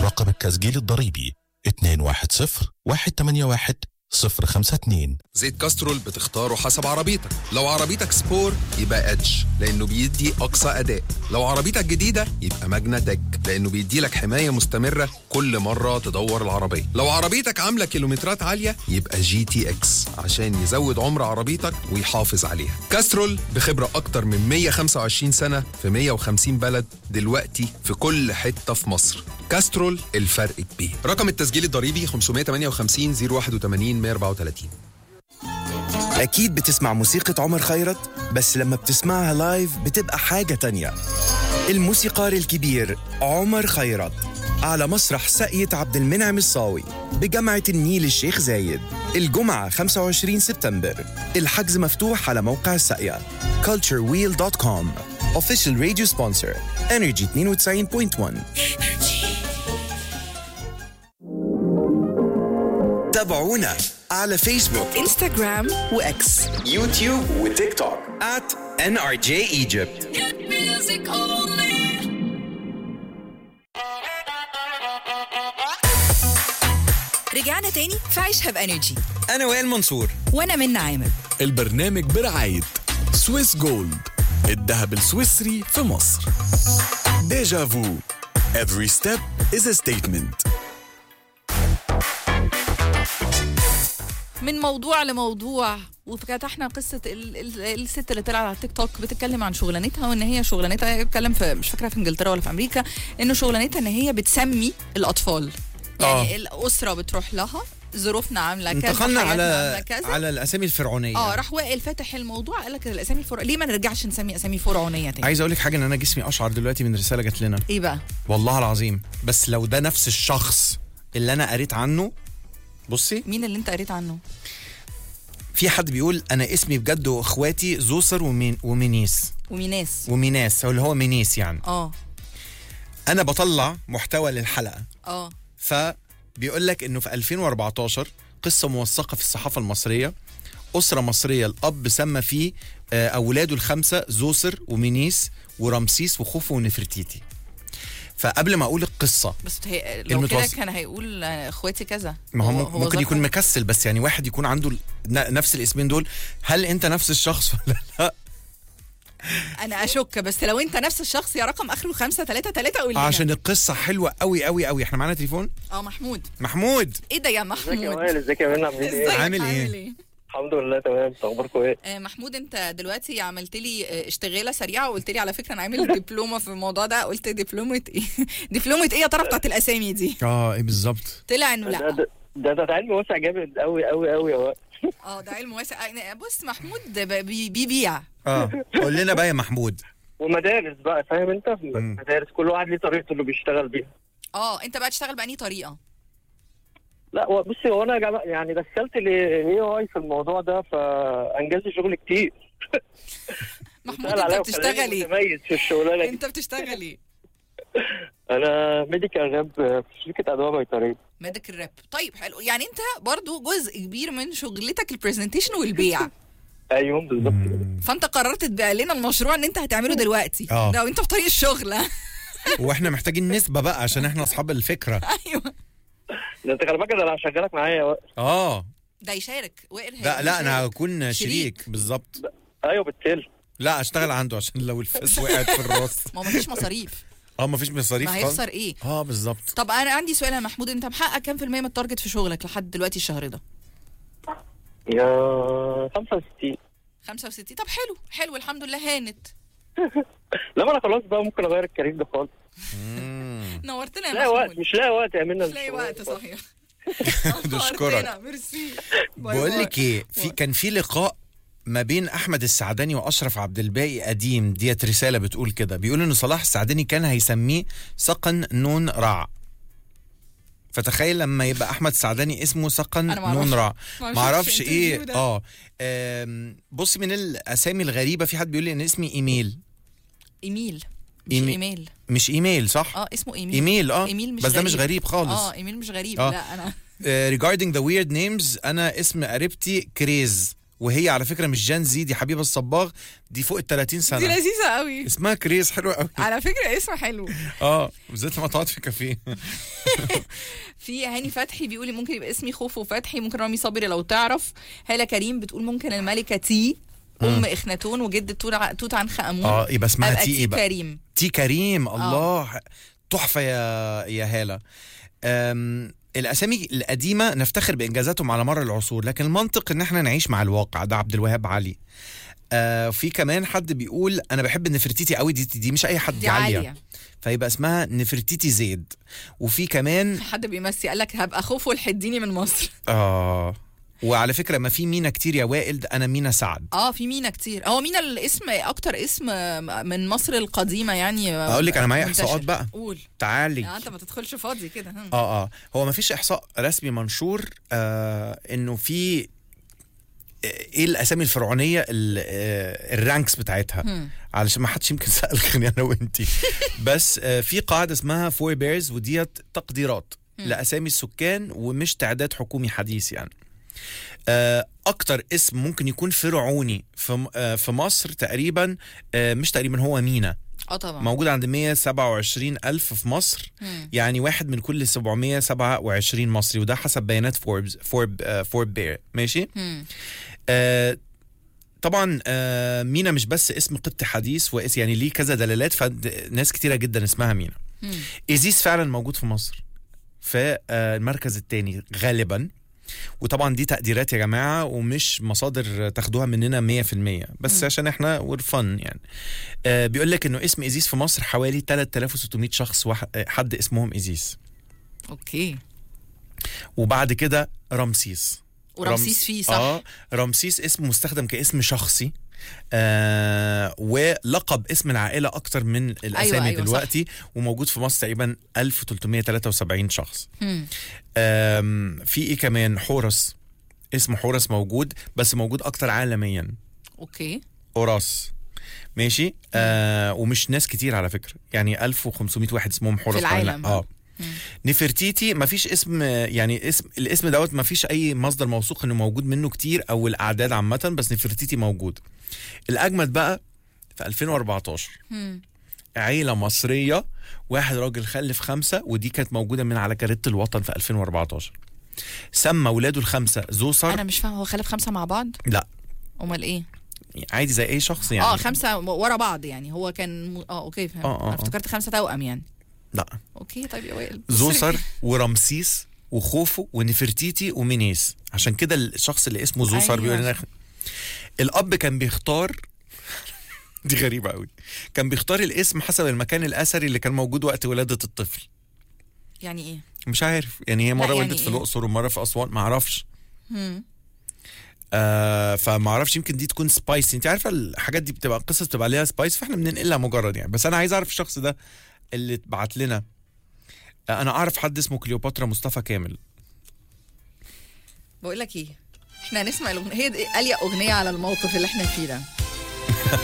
رقم التسجيل الضريبي 210 181 052 زيت كاسترول بتختاره حسب عربيتك لو عربيتك سبور يبقى ادج لانه بيدي اقصى اداء لو عربيتك جديده يبقى ماجنا تك لانه بيدي لك حمايه مستمره كل مره تدور العربيه لو عربيتك عامله كيلومترات عاليه يبقى جي تي اكس عشان يزود عمر عربيتك ويحافظ عليها كاسترول بخبره اكتر من 125 سنه في 150 بلد دلوقتي في كل حته في مصر كاسترول الفرق كبير رقم التسجيل الضريبي 558 081 134 أكيد بتسمع موسيقى عمر خيرت بس لما بتسمعها لايف بتبقى حاجة تانية الموسيقار الكبير عمر خيرت على مسرح ساقية عبد المنعم الصاوي بجامعة النيل الشيخ زايد الجمعة 25 سبتمبر الحجز مفتوح على موقع الساقية culturewheel.com Official radio sponsor Energy 92.1 تابعونا على فيسبوك انستغرام واكس يوتيوب وتيك توك at NRJ Egypt رجعنا تاني في عيشها بانرجي أنا وائل منصور وانا من عامر البرنامج برعاية سويس جولد الذهب السويسري في مصر ديجا فو Every step is a statement من موضوع لموضوع وفتحنا قصة ال ال الست اللي طلعت على التيك توك بتتكلم عن شغلانتها وان هي شغلانتها هي بتتكلم في مش فاكرة في انجلترا ولا في امريكا انه شغلانتها ان هي بتسمي الاطفال يعني آه. الاسرة بتروح لها ظروفنا عاملة كذا انتقلنا حياتنا على عاملة كذا على الاسامي الفرعونيه اه راح وائل فاتح الموضوع قال لك الاسامي الفرعونية ليه ما نرجعش نسمي اسامي فرعونية تاني عايز اقول لك حاجه ان انا جسمي اشعر دلوقتي من رساله جات لنا ايه بقى والله العظيم بس لو ده نفس الشخص اللي انا قريت عنه بصي مين اللي انت قريت عنه في حد بيقول انا اسمي بجد واخواتي زوسر ومين ومينيس وميناس وميناس او اللي هو مينيس يعني اه انا بطلع محتوى للحلقه اه فبيقول لك انه في 2014 قصه موثقه في الصحافه المصريه اسره مصريه الاب سمى فيه آه، اولاده الخمسه زوسر ومينيس ورمسيس وخوفو ونفرتيتي فقبل ما اقول القصه بس هي لو كده المتوسط. كان هيقول آه، اخواتي كذا ما هو, ممكن ذكر. يكون مكسل بس يعني واحد يكون عنده ال- ن- نفس الاسمين دول هل انت نفس الشخص ولا لا انا اشك بس لو انت نفس الشخص يا رقم اخره خمسة تلاتة تلاتة قول لنا. عشان القصه حلوه قوي قوي قوي احنا معانا تليفون اه محمود محمود ايه ده يا ازيك يا محمود وائل ازيك يا منى عاملين ازيك ايه؟ عامل إيه؟ الحمد لله تمام اخباركم ايه؟ آه محمود انت دلوقتي عملت لي آه، اشتغاله سريعه وقلت لي على فكره انا عامل دبلومه في الموضوع ده قلت دبلومه ايه دبلومه ايه يا ترى بتاعت الاسامي دي اه ايه بالظبط طلع انه ده لا ده ده, ده, ده علم واسع جامد قوي قوي قوي يا وائل اه ده علم واسع آه، بص محمود ب- بي- بيبيع اه قول لنا بقى يا محمود ومدارس بقى فاهم انت؟ مم. مدارس كل واحد ليه طريقته اللي بيشتغل بيها اه انت بقى تشتغل بأني طريقه لا هو بصي هو انا جم- يعني دخلت الاي اي في الموضوع ده فانجزت شغل كتير محمود سأل عليا انت بتشتغل وخلاني ايه متميز في الشغلانه دي انت بتشتغل ايه انا ميديكال راب في شركه ادويه بيطريه ميديكال راب طيب حلو يعني انت برضو جزء كبير من شغلتك البرزنتيشن والبيع ايوه بالظبط كده. فانت قررت تبيع لنا المشروع ان انت هتعمله دلوقتي اه. ده وانت في طريق الشغل واحنا محتاجين نسبه بقى عشان احنا اصحاب الفكره ايوه ده انت خلي بالك ده انا هشغلك معايا يا وائل اه ده يشارك وائل هي- لا لا انا هيشارك. هكون شريك. شريك بالظبط ايوه بالتل لا اشتغل عنده عشان لو الفاس وقعت في الراس ما هو مفيش مصاريف اه مفيش مصاريف ما خالص هيخسر ايه اه بالظبط طب انا عندي سؤال يا محمود انت محقق كام في المية من التارجت في شغلك لحد دلوقتي الشهر ده يا 65 65 طب حلو حلو الحمد لله هانت لا انا خلاص بقى ممكن اغير الكارير ده خالص نورتنا يا لا وقت محمود مش لاقي وقت يا منى مش لاقي وقت صحيح نشكرك. نورتنا، ميرسي باي بقول باي. لك ايه في كان في لقاء ما بين احمد السعداني واشرف عبد الباقي قديم ديت رساله بتقول كده بيقول ان صلاح السعداني كان هيسميه سقن نون رع فتخيل لما يبقى احمد السعداني اسمه سقن أنا معرفش. نون رع معرفش ما اعرفش في الانترفيو ايه ده. اه آم، بصي من الاسامي الغريبه في حد بيقول لي ان اسمي ايميل ايميل مش إيمي- ايميل مش ايميل صح اه اسمه ايميل ايميل اه ايميل مش بس ده غريب. مش غريب خالص اه ايميل مش غريب آه. لا انا Uh, regarding the weird names انا اسم قريبتي كريز وهي على فكره مش جان زي دي حبيبه الصباغ دي فوق ال 30 دي سنه لذيذه قوي اسمها كريس حلوه قوي على فكره اسمه حلو اه بالذات لما تقعد في كافيه في هاني فتحي بيقول لي ممكن يبقى اسمي خوفو فتحي ممكن رامي صبري لو تعرف هاله كريم بتقول ممكن الملكه تي ام اخناتون وجدة توت- توت عنخ امون اه يبقى اسمها أبقى تي ايه بقى كريم تي كريم الله تحفه يا يا هاله أم، الاسامي القديمه نفتخر بانجازاتهم على مر العصور لكن المنطق ان احنا نعيش مع الواقع ده عبد الوهاب علي آه في كمان حد بيقول انا بحب نفرتيتي قوي دي دي مش اي حد دي عاليه فيبقى اسمها نفرتيتي زيد وفي كمان حد بيمسي قال لك هبقى خوفو الحديني من مصر اه وعلى فكره ما في مينا كتير يا وائل ده انا مينا سعد اه في مينا كتير هو مينا الاسم اكتر اسم من مصر القديمه يعني اقول لك انا معايا منتشر. احصاءات بقى قول تعالي لا انت ما تدخلش فاضي كده ها. اه اه هو ما فيش احصاء رسمي منشور آه انه في ايه الاسامي الفرعونيه ال- آه، الرانكس بتاعتها هم. علشان ما حدش يمكن سال غيري انا وانتي بس آه في قاعده اسمها فور بيرز وديت تقديرات لاسامي السكان ومش تعداد حكومي حديث يعني آه، اكتر اسم ممكن يكون فرعوني في م- آه، في مصر تقريبا آه، مش تقريبا هو مينا اه طبعا موجود عند 127 ألف في مصر مم. يعني واحد من كل 727 مصري وده حسب بيانات فوربس فورب آه، فورب بير ماشي هم. آه طبعا آه مينا مش بس اسم قبطي حديث واسم يعني ليه كذا دلالات فناس كتيره جدا اسمها مينا مم. ايزيس فعلا موجود في مصر في آه، المركز الثاني غالبا وطبعا دي تقديرات يا جماعه ومش مصادر تاخدوها مننا 100% بس مم. عشان احنا ور فن يعني آه بيقول لك انه اسم ايزيس في مصر حوالي 3600 شخص واحد آه، حد اسمهم ايزيس اوكي وبعد كده رمسيس ورمسيس رمس- فيه صح اه رمسيس اسم مستخدم كاسم شخصي آه ولقب اسم العائله اكتر من الاسامي أيوة، أيوة أيوة، أيوة دلوقتي وموجود في مصر تقريبا 1373 شخص هم. آم، في ايه كمان حورس اسم حورس موجود بس موجود اكتر عالميا اوكي اوراس ماشي آه ومش ناس كتير على فكره يعني 1500 واحد اسمهم حورس في حوالي- العالم. اه مم. نفرتيتي مفيش اسم يعني اسم الاسم دوت مفيش اي مصدر موثوق انه موجود منه كتير او الاعداد عامه بس نفرتيتي موجود الاجمد بقى في 2014 هم. عيله مصريه واحد راجل خلف خمسه ودي كانت موجوده من على كارته الوطن في 2014 سمى اولاده الخمسه زوسر انا مش فاهمه هو خلف خمسه مع بعض لا امال ايه عادي زي اي شخص يعني اه خمسه ورا بعض يعني هو كان م... اه اوكي فهمت آه، آه، انا آه. افتكرت خمسه توأم يعني لا اوكي طيب يا وائل زوسر ورمسيس وخوفو ونفرتيتي ومينيس عشان كده الشخص اللي اسمه زوسر أيوة. بيقول لنا الاب كان بيختار دي غريبة قوي كان بيختار الاسم حسب المكان الأثري اللي كان موجود وقت ولادة الطفل يعني ايه مش عارف يعني هي مرة يعني ولدت في إيه؟ الأقصر ومرة في أسوان ما أعرفش هم. آه فما اعرفش يمكن دي تكون سبايسي انت عارفه الحاجات دي بتبقى قصص بتبقى عليها سبايس فاحنا بننقلها مجرد يعني بس انا عايز اعرف الشخص ده اللي اتبعت لنا آه انا اعرف حد اسمه كليوباترا مصطفى كامل بقول لك ايه احنا هنسمع الاغنيه هي دي اليا اغنيه على الموقف اللي احنا فيه ده